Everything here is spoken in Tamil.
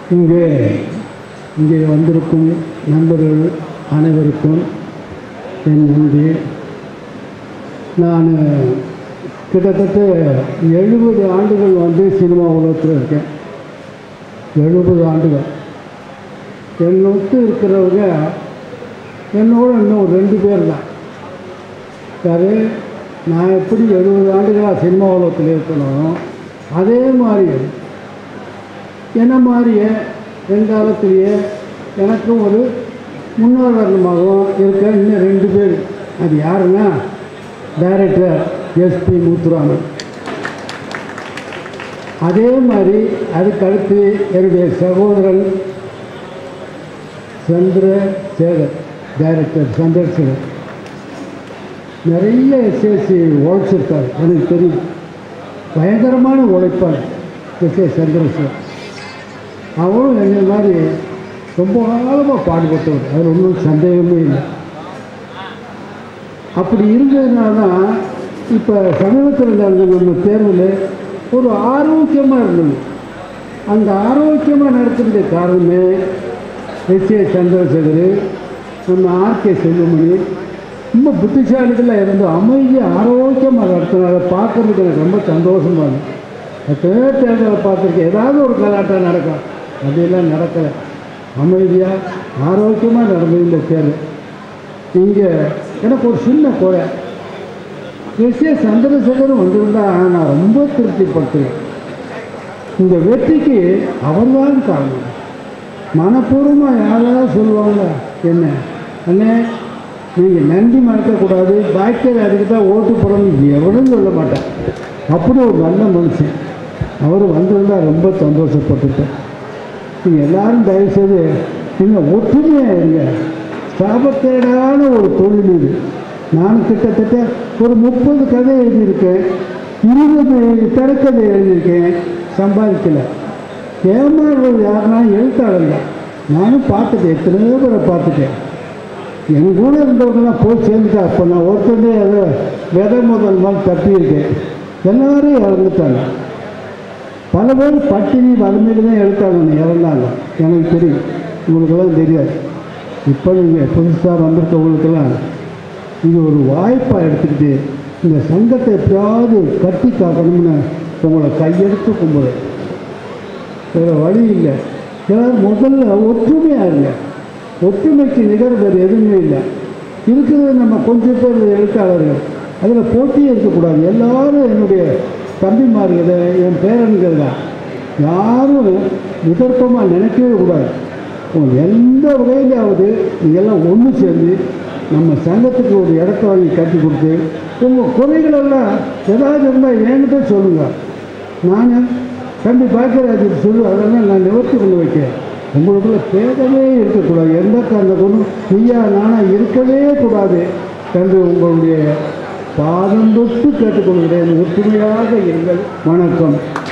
இங்கே இங்கே வந்திருக்கும் நண்பர்கள் அனைவருக்கும் என் நன்றி நான் கிட்டத்தட்ட எழுபது ஆண்டுகள் வந்து சினிமா உலகத்தில் இருக்கேன் எழுபது ஆண்டுகள் என்னை விட்டு இருக்கிறவங்க என்னோட இன்னும் ஒரு ரெண்டு பேர் தான் யாரு நான் எப்படி எழுபது ஆண்டுகளாக சினிமா உலகத்தில் இருக்கணும் அதே மாதிரி என்ன மாதிரியே வெங்காலத்திலேயே எனக்கும் ஒரு முன்னுதாரணமாகவும் இருக்க இன்னும் ரெண்டு பேர் அது யாருன்னா டைரக்டர் எஸ்பி முத்துராமன் அதே மாதிரி அதுக்கு அடுத்து என்னுடைய சகோதரன் சந்திரசேகர் டைரக்டர் சந்திரசேகர் நிறைய எஸ்எஸ்சி உழைச்சிருக்காரு எனக்கு தெரியும் பயங்கரமான உழைப்பார் எஸ் ஏ சந்திரசேகர் அவரும் என்னை மாதிரி ரொம்ப காலமாக பாடுபட்டவர் அதில் ஒன்றும் சந்தேகமே இல்லை அப்படி இருந்ததுனால தான் இப்போ சமீபத்தில் நடந்த நம்ம தேர்வில் ஒரு ஆரோக்கியமாக இருந்தது அந்த ஆரோக்கியமாக நடத்துறது காரணமே எஸ் ஏ சந்திரசேகர் நம்ம ஆர்கே செல்வமணி ரொம்ப புத்திசாலிகளாக இருந்து அமைதியாக ஆரோக்கியமாக நடத்தினால பார்க்கறதுக்கு எனக்கு ரொம்ப சந்தோஷமாக இருந்தது எத்தனையோ தேர்தலை பார்த்துருக்கேன் ஏதாவது ஒரு கலாட்டம் நடக்கும் அதெல்லாம் நடக்கலை அமைதியாக ஆரோக்கியமாக நடந்தது இந்த தேர்தல் இங்கே எனக்கு ஒரு சின்ன குறை எஸ் ஏ சந்திரசேகரும் வந்திருந்தா நான் ரொம்ப திருப்திப்படுத்துகிறேன் இந்த வெற்றிக்கு அவர்தான் காரணம் மனப்பூர்வமாக யாராவது சொல்லுவாங்க என்ன அண்ணே நீங்கள் நன்றி மறக்கக்கூடாது பாக்கியர் அதுக்கு தான் ஓட்டு போடணும் எவனும் சொல்ல மாட்டேன் அப்படி ஒரு நல்ல மனுஷன் அவர் வந்திருந்தா ரொம்ப சந்தோஷப்பட்டுட்டேன் நீங்கள் எல்லாரும் தயவுசெய்து நீங்கள் ஒற்றுமையாக இருங்க ஸ்தாபத்தேடான ஒரு தொழில் இது நான் கிட்டத்தட்ட ஒரு முப்பது கதை எழுதியிருக்கேன் இருபது திரைக்கதை எழுதியிருக்கேன் சம்பாதிக்கலை ஏமாறுறது யாருன்னா எழுத்தாளர் நானும் பார்த்துட்டேன் எத்தனையோ பேரை பார்த்துட்டேன் என் கூட இருந்தவங்கலாம் போய் சேர்ந்துட்டா அப்போ நான் ஒருத்தனே அதை விதை முதல் மாதிரி தப்பியிருக்கேன் எல்லாரும் இறந்துட்டாங்க பல பேர் பட்டினி வறுமையில் தான் எடுத்தாங்க இறந்தாங்க எனக்கு தெரியும் உங்களுக்கெல்லாம் தெரியாது இப்போ நீங்கள் புதுசாக வந்திருக்கவங்களுக்கெல்லாம் இது ஒரு வாய்ப்பாக எடுத்துக்கிட்டு இந்த சங்கத்தை எப்படியாவது கட்டி காக்கணும்னு உங்களை கையெடுத்து கும்பிடுறேன் வேறு வழி இல்லை எல்லாரும் முதல்ல ஒற்றுமையாக இருங்க ஒற்றுமைக்கு நிகர் வேறு எதுவுமே இல்லை இருக்கிறது நம்ம கொஞ்சம் பேர் எழுத்தாளர்கள் அதில் போட்டியே இருக்கக்கூடாது எல்லாரும் என்னுடைய தம்பிமார்கள் என் பேரன்கள் தான் யாரும் விதர்ப்பமாக நினைக்கவே கூடாது உங்க எந்த வகையிலாவது நீங்கள்லாம் ஒன்று சேர்ந்து நம்ம சங்கத்துக்கு ஒரு இடத்த வாங்கி கட்டி கொடுத்து உங்கள் குறைகளெல்லாம் ஏதாவது இருந்தால் என்கிட்ட சொல்லுங்கள் நான் தம்பி பாக்கியராஜ் சொல்லு அதெல்லாம் நான் நிவர்த்தி கொண்டு வைக்கிறேன் உங்களுக்குள்ள பேதமே இருக்கக்கூடாது எந்த காரணத்துக்கும் நீயா நானா இருக்கவே கூடாது என்று உங்களுடைய பாதம் தொட்டு கேட்டுக்கொள்கிறேன் ஒற்றுமையாக இருங்கள் வணக்கம்